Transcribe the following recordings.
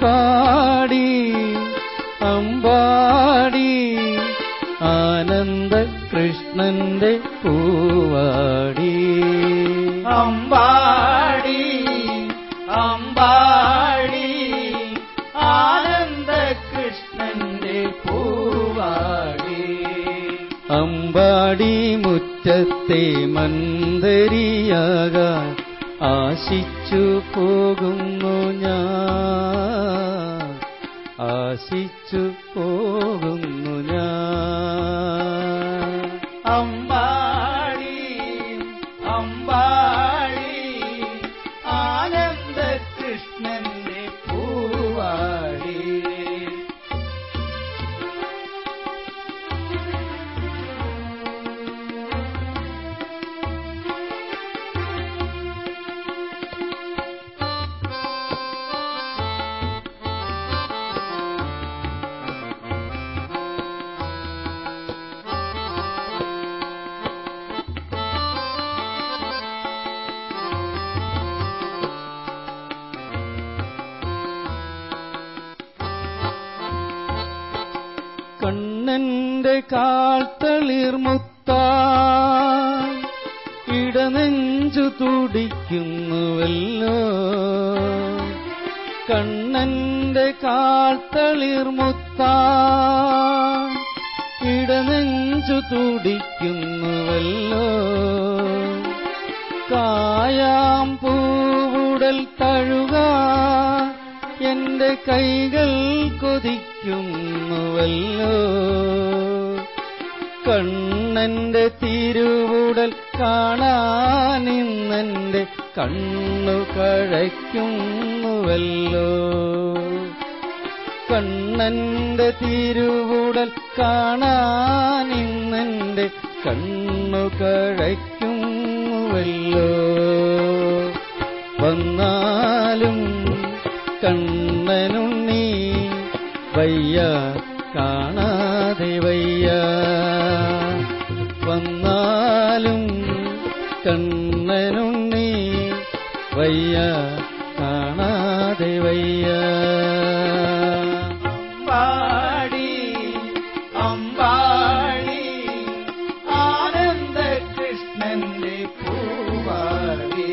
അമ്പാടി അമ്പാടി ആനന്ദ കൃഷ്ണന്റെ പൂവാടി അമ്പാടി അമ്പാടി ആനന്ദ കൃഷ്ണന്റെ പൂവാടി അമ്പാടി മുറ്റത്തെ മന്ദരിയാകാൻ ആശിച്ചു പോകുന്നു ഞാൻ ആശിച്ചു പോകുന്നു ഞാൻ അമ്പാടി അമ്പാടി ആനന്ദ കൃഷ്ണന്റെ പൂവാടി കണ്ണന്റെ കാൽത്തളിർമുത്ത ഇടനെഞ്ചു തുടിക്കുന്നുവല്ലോ കണ്ണന്റെ കാൽത്തളിർമുത്ത ഇടനെഞ്ചു തുടിക്കുന്നുവല്ലോ കായാം പൂവുടൽ തഴുക എന്റെ കൈകൾ കൊതിക്കുന്നുവല്ലോ കണ്ണന്റെ തിരുവുടൽ കാണാനിന്നെന്റെ കണ്ണു കഴയ്ക്കുന്നുവല്ലോ കണ്ണന്റെ തിരുവുടൽ കാണാനിന്നെന്റെ കണ്ണു കഴയ്ക്കുന്നുവല്ലോ വന്നാലും കണ്ണനുണ്ണി വയ്യ കാണാതെ വയ്യ വന്നാലും കണ്ണനുണ്ണി വയ്യ കാണാതെ വയ്യ അമ്പാടി അമ്പാടി ആനന്ദ കൃഷ്ണന്റെ പൂവാടി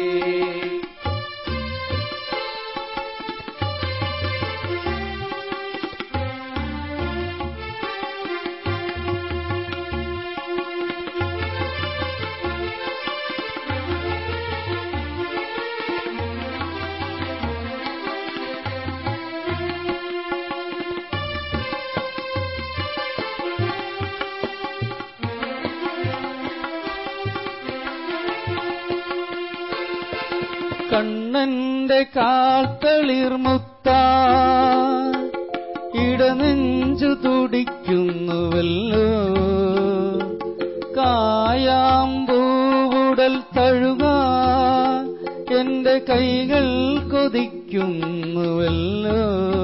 കണ്ണന്റെ കാൽത്തളിർമുത്ത ഇടനെഞ്ചു തുടിക്കുന്നുവല്ലോ കായാമ്പൂവുടൽ തഴുക എന്റെ കൈകൾ കൊതിക്കുന്നുവല്ലോ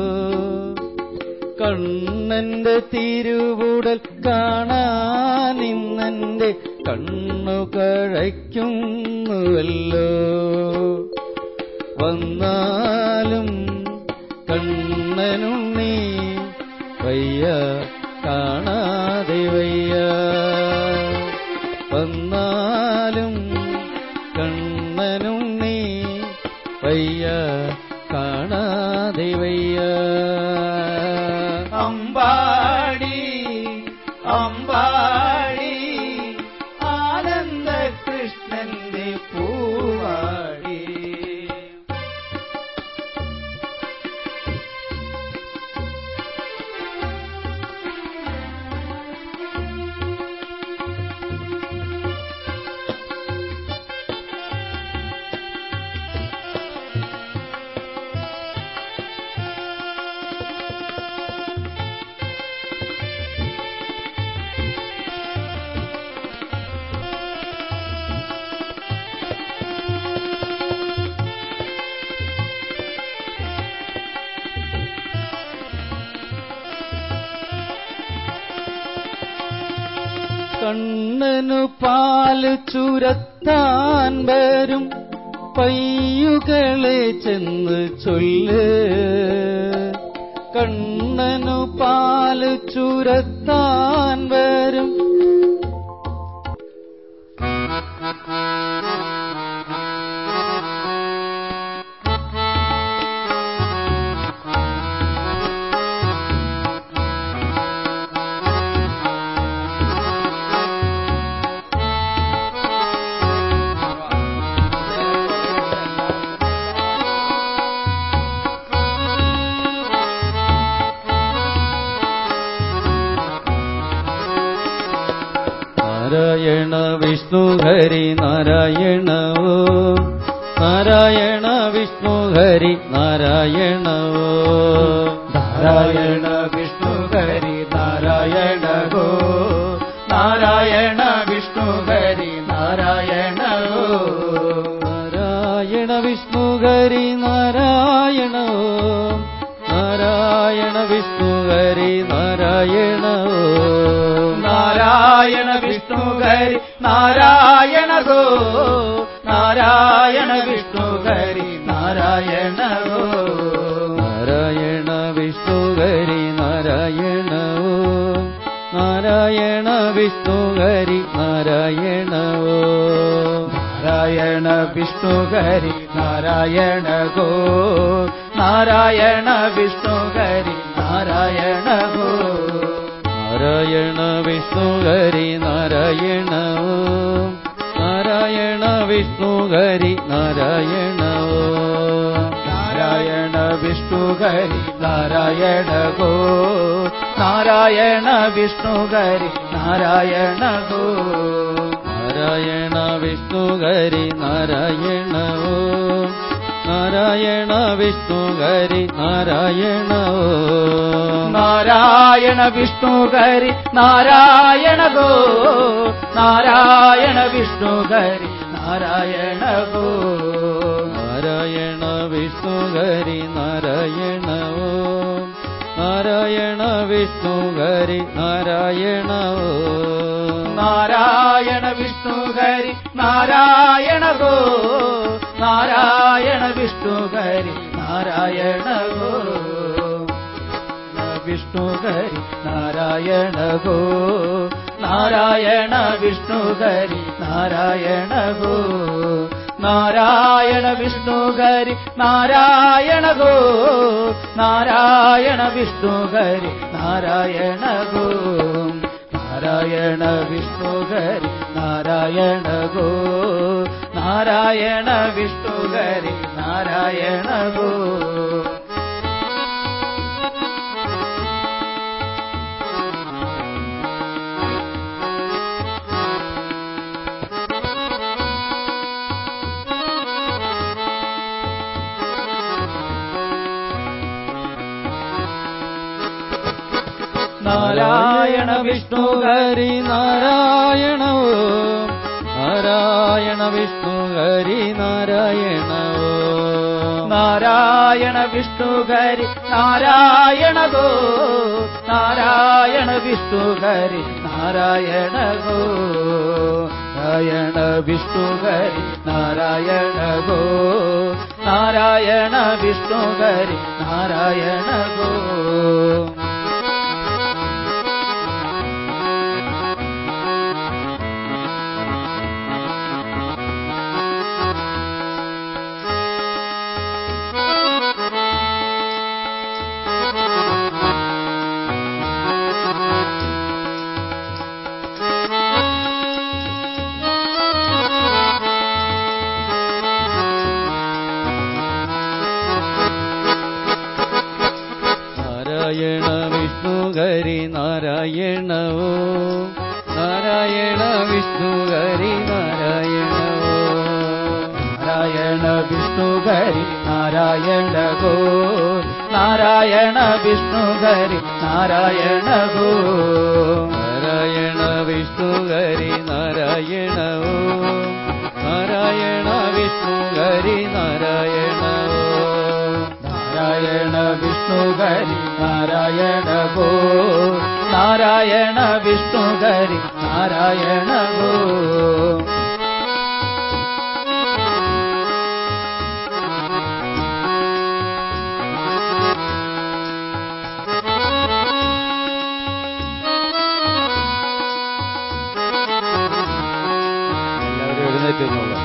കണ്ണന്റെ തിരുവുടൽ കാണാനിന്നെന്റെ കണ്ണു കഴയ്ക്കുന്നുവല്ലോ വന്നാലും കണ്ണനുണ്ണി വയ്യ കാണാതെ വയ്യ വന്നാലും കണ്ണനുണ്ണി വയ്യ കാണാതെ വയ്യ അമ്പാടി അമ്പാടി ആനന്ദ കൃഷ്ണന്റെ പൂവാടി കണ്ണനു പാല് ചുരത്താൻ വരും പയ്യുകളെ ചെന്ന് ചൊല്ല് കണ്ണനു പാല് ചുരത്താൻ വരും നാരായണ വിഷ്ണു ഹരി നാരായണ ഓം നാരായണ വിഷ്ണു ഹരി നാരായണ ഓം നാരായണ വിഷ്ണു ഹരി നാരായണ ഗോ നാരായണ വിഷ്ണു ഹരി നാരായണ ഗോ നാരായണ വിഷ്ണു ഹരി നാരായണ ഓം നാരായണ വിഷ്ണു ഹരി നാരായണ ഓം നാരായണ വിഷ്ണു ഹരി നാരായണ ഗോ നാരായണ വിഷ്ണു ഹരി നാരായണ ഗോ നാരായണ വിഷ്ണു ഹരി നാരായണ ഓം നാരായണ വിഷ്ണു ഹരി നാരായണ ഓം നാരായണ വിഷ്ണു ഹരി നാരായണ ഗോ നാരായണ വിഷ്ണു ഹരി നാരായണ ഗോ നാരായണ വിഷ്ണു ഹരി നാരായണ ഓം നാരായണ വിഷ്ണു ഹരി നാരായണ ഓം നാരായണ വിഷ്ണു ഹരി നാരായണ ഗോ നാരായണ വിഷ്ണു ഹരി നാരായണ ഗോ നാരായണ വിഷ്ണു ഹരി നാരായണ ഓം നാരായണ വിഷ്ണു ഹരി നാരായണ ഓം നാരായണ വിഷ്ണു ഹരി നാരായണ ഗോ നാരായണ വിഷ്ണു ഹരി നാരായണ ഗോ നാരായണ വിഷ്ണു ഹരി നാരായണ ഓം നാരായണ വിഷ്ണു ഹരി നാരായണ ഓം നാരായണ വിഷ്ണു ഹരി നാരായണ ഗോ നാരായണ വിഷ്ണു ഹരി നാരായണ ഗോ വിഷ്ണു ഹരി നാരായണ ഗോ നാരായണ വിഷ്ണു ഹരി നാരായണ ഗോ നാരായണ വിഷ്ണു ഹരി നാരായണ ഗോ നാരായണ വിഷ്ണു ഹരി നാരായണ ഗോ നാരായണ വിഷ്ണു ഹരി നാരായണ ഗോ നാരായണ വിഷ്ണു ഹരി നാരായണ ഗോ നാരായണ വിഷ്ണു ഹരി നാരായണ ഓം നാരായണ വിഷ്ണു ഹരി നാരായണ ഓം നാരായണ വിഷ്ണു ഹരി നാരായണ ഗോ നാരായണ വിഷ്ണു ഹരി നാരായണ ഗോ നാരായണ വിഷ്ണു ഹരി നാരായണ ഗോ നാരായണ വിഷ്ണു ഹരി നാരായണ ഗോ നാരായണ വിഷ്ണു ഹരി നാരായണ ഓം നാരായണ വിഷ്ണു ഹരി നാരായണ ഓം നാരായണ വിഷ്ണു ഹരി നാരായണ ഗോ നാരായണ വിഷ്ണു ഹരി നാരായണ ഗോ നാരായണ വിഷ്ണു ഹരി നാരായണ ഓം നാരായണ വിഷ്ണു ഹരി നാരായണ ഓം നാരായണ വിഷ്ണു ഹരി നാരായണ ഗോ നാരായണ വിഷ്ണു ഹരി നാരായണ ഗോ തീർന്നുള്ളൂ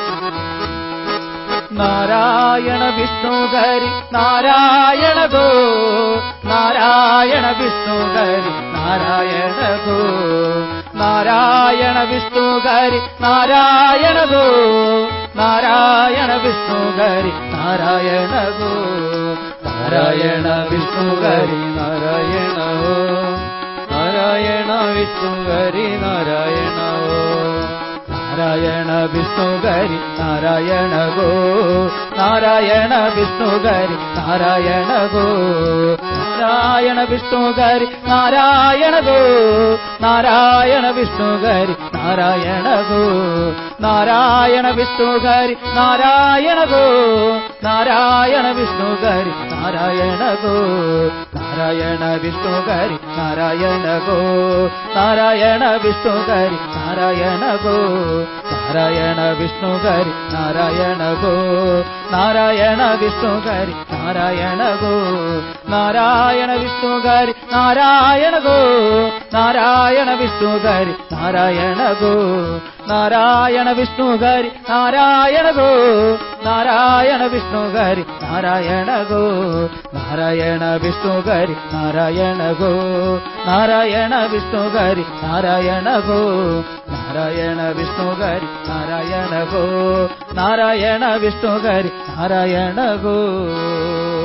നാരായണ വിഷ്ണു ഹരി നാരായണ ഗോ നാരായണ വിഷ്ണു ഹരി നാരായണ ഗോ നാരായണ വിഷ്ണു ഹരി നാരായണ ഗോ നാരായണ വിഷ്ണു ഹരി നാരായണ ഗോ നാരായണ വിഷ്ണു ഹരി നാരായണ ഓം നാരായണ വിഷ്ണു ഹരി നാരായണ ഓം നാരായണ വിഷ്ണു ഹരി നാരായണ ഗോ നാരായണ വിഷ്ണു ഹരി നാരായണ ഗോ നാരായണ വിഷ്ണു ഹരി നാരായണ ഗോ നാരായണ വിഷ്ണു ഹരി നാരായണ ഗോ നാരായണ വിഷ്ണു ഹരി നാരായണ ഗോ നാരായണ വിഷ്ണു ഹരി നാരായണ ഗോ നാരായണ വിഷ്ണു ഹരി നാരായണ ഗോ നാരായണ വിഷ്ണു ഹരി നാരായണ ഗോ നാരായണ വിഷ്ണു ഹരി നാരായണ ഗോ നാരായണ വിഷ്ണു ഹരി നാരായണ ഗോ നാരായണ വിഷ്ണു ഹരി നാരായണ ഗോ നാരായണ വിഷ്ണു ഹരി നാരായണ ഗോ നാരായണ വിഷ്ണു ഹരി നാരായണ ഗോ നാരായണ വിഷ്ണു ഹരി നാരായണ ഗോ നാരായണ വിഷ്ണു ഹരി നാരായണ ഗോ നാരായണ വിഷ്ണു ഹരി നാരായണ ഗോ നാരായണ വിഷ്ണു ഹരി നാരായണ ഗോ നാരായണ വിഷ്ണു ഹരി നാരായണ ഗോ